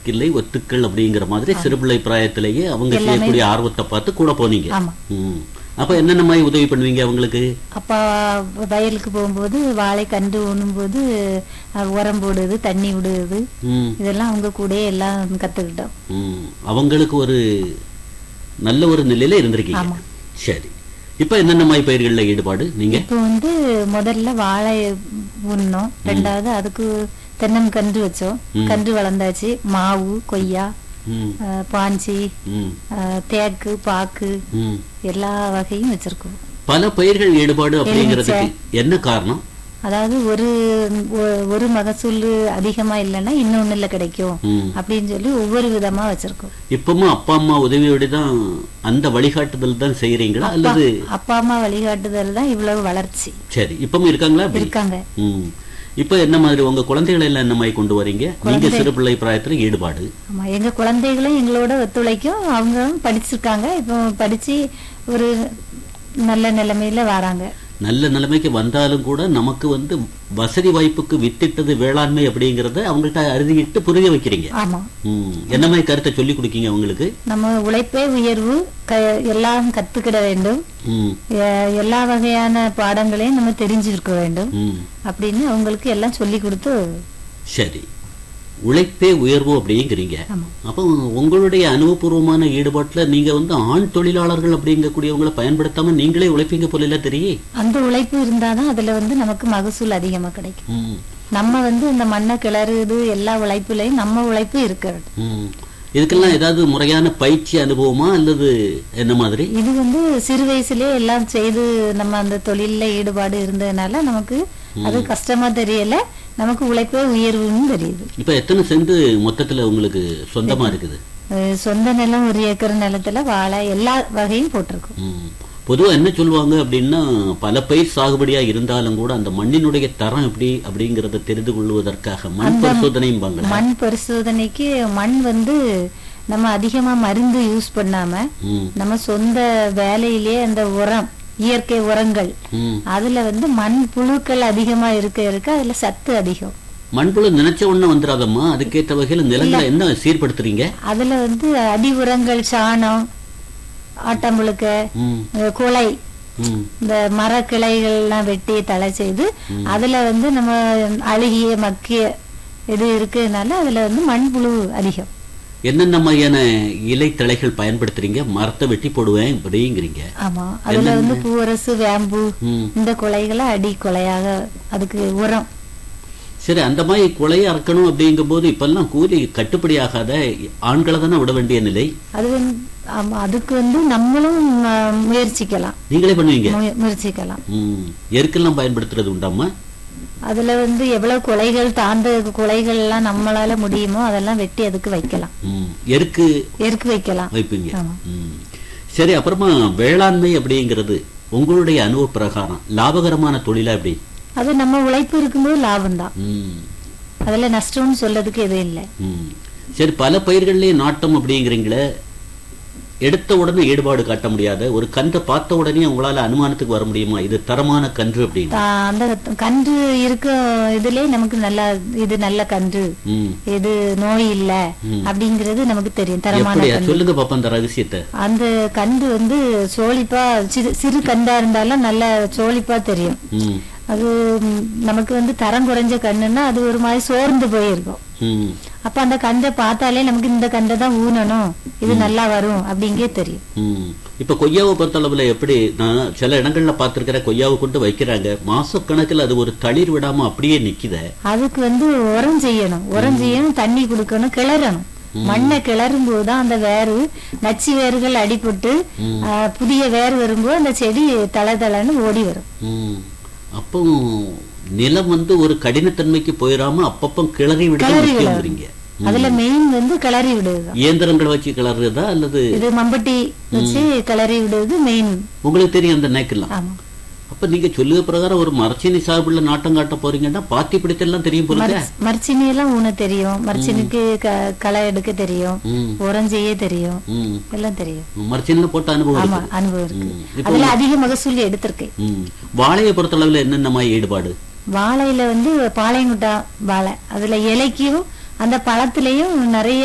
ஒர்க்கில்லை ஒத்துக்கள் அப்படிங்கிற மாதிரி சிறுபிள்ளை பிராயத்திலேயே அவங்க செய்யக்கூடிய ஆர்வத்தை பார்த்து கூட போனீங்க ஆமா. ம். அப்ப என்னென்ன மாதிரி உதவி பண்ணுவீங்க அவங்களுக்கு அப்பா வயலுக்கு போகும்போது வாழை கண்டு உண்ணும்போது அஹ், உரம் போடுறது தண்ணி விடுறது ம், இதெல்லாம் அவங்க கூடயே எல்லாம் கத்துக்கிட்டோம் ம். அவங்களுக்கு ஒரு நல்ல ஒரு நிலையில இருந்திருக்கீங்க ஆமா. சரி இப்ப என்னென்ன மாதிரி பயிர்கள்ல ஈடுபாடு நீங்க இப்போ வந்து முதல்ல வாழை உண்ணோம் ரெண்டாவது அதுக்கு தென்னங்கன்று வச்சோம் கன்று வளர்ந்தாச்சு மாவு கொய்யா ம், அஹ், பாஞ்சி ம், அஹ், தேக்கு பாக்கு ம். எல்லா வகையும் வச்சிருக்கோம் பல பயிர்கள் ஈடுபாடு அப்படிங்கிறதுக்கு என்ன காரணம் அதாவது ஒரு ஒ- ஒரு மகசூல் அதிகமா இல்லைன்னா இன்னொன்னுல கிடைக்கும் ம். அப்படின்னு சொல்லி ஒவ்வொரு விதமா வச்சிருக்கோம் இப்பவும் அப்பா அம்மா உதவியோடு தான் அந்த வழிகாட்டுதல் தான் செய்யறீங்களா அல்லது அப்பா அம்மா வழிகாட்டுதல் தான் இவ்வளவு வளர்ச்சி சரி இப்பவும் இருக்காங்களா அப்படி? இருக்காங்க ம். இப்ப என்ன மாதிரி உங்க குழந்தைகளை எல்லாம் என்ன மாதிரி கொண்டு வரீங்க நீங்க சிறு பிள்ளை பிராயத்துல ஈடுபாடு ஆமா எங்க குழந்தைகளும் எங்களோட ஒத்துழைக்கும் அவங்களும் படிச்சிருக்காங்க இப்போ படிச்சு ஒரு நல்ல நிலைமையில வராங்க நல்ல நிலைமைக்கு வந்தாலும் கூட நமக்கு வந்து வசதி வாய்ப்புக்கு வித்திட்டது வேளாண்மை அப்படிங்கறத அவங்கள்ட்ட அறுதிட்டு புரிய வைக்கிறீங்க ஆமா ம். என்ன மாதிரி கருத்தை சொல்லி கொடுக்கீங்க அவங்களுக்கு நம்ம உழைப்பே உயர்வு க- எல்லாம் கத்துக்கிட வேண்டும் ம். எ- எல்லா வகையான பாடங்களையும் நம்ம தெரிஞ்சிருக்க வேண்டும் ம். அப்படின்னு அவங்களுக்கு எல்லாம் சொல்லி கொடுத்து சரி உழைப்பே உயர்வு அப்படிங்கிறீங்க ஆமா. அப்போ உங்களுடைய அனுபவபூர்வமான ஈடுபாட்டுல நீங்க வந்து ஆண் தொழிலாளர்கள் அப்படிங்கக்கூடியவங்களை பயன்படுத்தாம நீங்களே உழைப்பீங்க போல தெரியே அந்த உழைப்பு இருந்தாதான் அதுல வந்து நமக்கு மகசூல் அதிகமா கிடைக்கும் ம். நம்ம வந்து இந்த மண்ணை கிளறுது எல்லா உழைப்புலயும் நம்ம உழைப்பு இருக்கிறது ம். இதுக்கெல்லாம் ஏதாவது முறையான பயிற்சி அனுபவமா அல்லது என்ன மாதிரி இது வந்து சிறு வயசுலயே எல்லாம் செய்து நம்ம அந்த தொழில்ல ஈடுபாடு இருந்ததுனால நமக்கு அது கஷ்டமா தெரியல நமக்கு உழைப்பே உயர்வுன்னு தெரியுது இப்ப எத்தனை சென்ட் மொத்தத்துல உங்களுக்கு சொந்தமா இருக்குது அஹ் சொந்த நிலம் ஒரு ஏக்கர் நிலத்துல வாழை எல்லா வகையும் போட்டிருக்கோம் ம். பொதுவா என்ன சொல்லுவாங்க அப்படின்னா பல பயிர் சாகுபடியா இருந்தாலும் கூட அந்த மண்ணினுடைய தரம் எப்படி அப்படிங்கறத தெரிந்து கொள்வதற்காக மண் பரிசோதனையும் மண் பரிசோதனைக்கு மண் வந்து நம்ம அதிகமா மருந்து யூஸ் பண்ணாம ம் நம்ம சொந்த வேலையிலேயே அந்த உரம் இயற்கை உரங்கள் ம் அதுல வந்து மண் புழுக்கள் அதிகமா இருக்க இருக்க அதுல சத்து அதிகம் மண்புழு நினைச்ச உடனே வந்துடாதம்மா அதுக்கேற்ற வகையில நிலங்களை என்ன சீர்படுத்துறீங்க அதுல வந்து அடி உரங்கள் சாணம் ஆட்டம்புழுக்க ம் அஹ் குலை ம் இந்த மர கிளைகள்லாம் வெட்டி தலை செய்து அதுல வந்து நம்ம அழுகிய மக்கிய இது இருக்குனால அதுல வந்து மண்புழு அதிகம் என்னென்ன மாதிரியான இலை தழைகள் பயன்படுத்துறீங்க மரத்தை வெட்டி போடுவேன் அப்படிங்கிறீங்க ஆமா அதுல வந்து பூவரசு வேம்பு ம் இந்த கொலைகளை அடி கொலையாக அதுக்கு உரம் சரி அந்த மாதிரி கொலையை அறக்கணும் அப்படிங்கும்போது இப்பெல்லாம் கூலி கட்டுப்படி ஆகாத ஆண்களை தானே விட வேண்டிய நிலை அது வந்து ஆமா அதுக்கு வந்து நம்மளும் அஹ், முயற்சிக்கலாம் நீங்களே பண்ணுவீங்க முய- முயற்சிக்கலாம் ம் எருக்கெல்லாம் பயன்படுத்துறது உண்டாமா அதுல வந்து எவ்வளவு கொலைகள் தாண்ட கொலைகள் எல்லாம் நம்மளால முடியுமோ அதெல்லாம் வெட்டி அதுக்கு வைக்கலாம் ம் எருக்கு எருக்கு வைக்கலாம் வைப்பீங்க ஆமா. ம். சரி அப்புறமா வேளாண்மை அப்படிங்கிறது உங்களுடைய அனுபவ பிரகாரம் லாபகரமான தொழிலா எப்படி அது நம்ம உழைப்பு இருக்கும்போது லாபம் தான் ம். அதுல நஷ்டம்னு சொல்லதுக்கு எதுவும் இல்லை ம். சரி பல பயிர்கள்லயே நாட்டம் அப்படிங்கிறீங்களே எடுத்த உடனே ஈடுபாடு காட்ட முடியாத ஒரு கன்றை பார்த்த உடனே உங்களால அனுமானத்துக்கு வர முடியுமா இது தரமான கன்று அப்படின்னு தா- அந்த கன்று இருக்க இதுலயே நமக்கு நல்ல இது நல்ல கன்று ம். இது நோய் இல்ல அப்படிங்கிறது நமக்கு தெரியும் தரமான எப்படியா கன்று சொல்லுங்க பாப்பா அந்த ரகசியத்தை அந்த கன்று வந்து சோழிப்பா சிறு சிறு கண்டா இருந்தாலும் நல்ல சோழிப்பா தெரியும் ம். அது ம், நமக்கு வந்து தரம் குறைஞ்ச கண்ணுன்னா அது ஒரு மாதிரி சோர்ந்து போயிருக்கும் ம். அப்ப அந்த கண்டை பார்த்தாலே நமக்கு இந்த கண்டை தான் ஊனணும் இது நல்லா வரும் அப்படிங்கே தெரியும் ம். இப்ப கொய்யாவை பொறுத்தளவுல எப்படி நான் சில இடங்கள்ல பார்த்திருக்கிற கொய்யாவை கொண்டு வைக்கிறாங்க மாசக்கணக்கில் அது ஒரு தளிர் விடாம அப்படியே நிக்குதே அதுக்கு வந்து உரம் செய்யணும் உரம் செய்யணும் தண்ணி கொடுக்கணும் கிளறணும் மண்ணை கிளறும் போதுதான் அந்த வேறு நச்சு வேர்கள் அடிபட்டு ஆ, புதிய வேர் வரும்போது அந்த செடி தள தளன்னு ஓடி வரும் ம். அப்போ நிலம் வந்து ஒரு கடினத்தன்மைக்கு போயிடாம அப்பப்போ கிளறி விட கிளறி முக்கியங்கிறீங்க அதுல மெயின் வந்து கிளறி விடுதுதான் இயந்திரங்களை வச்சு கிளறுறதா அல்லது இது மம்பட்டி வச்சு கிளறி விடுறது மெயின் உங்களுக்கு தெரியும் அந்த நேக்கெல்லாம் ஆமா அப்ப நீங்க சொல்லுக பிரகாரம் ஒரு மரச்சீனி சாகுபடியில நாட்டம் காட்ட போறீங்கன்னா பாத்தி பிடித்தெல்லாம் தெரியும் போலுங்க மரச்சினி எல்லாம் ஊன தெரியும் மரச்சினிக்கு க- களை எடுக்க தெரியும் ம். உரம் செய்ய தெரியும் ம். எல்லாம் தெரியும் மரச்சீனில போட்ட அனுபவம் ஆமா இருக்கு அனுபவம் இருக்கு ம். அதுல அதிக மகசூல் எடுத்திருக்கேன் ம். வாழையை பொறுத்தளவுல என்னென்ன மாதிரி ஈடுபாடு வாழையில வந்து பாளையங்குட்டா வாழை அதுல இலைக்கும் அந்த பழத்திலையும் நிறைய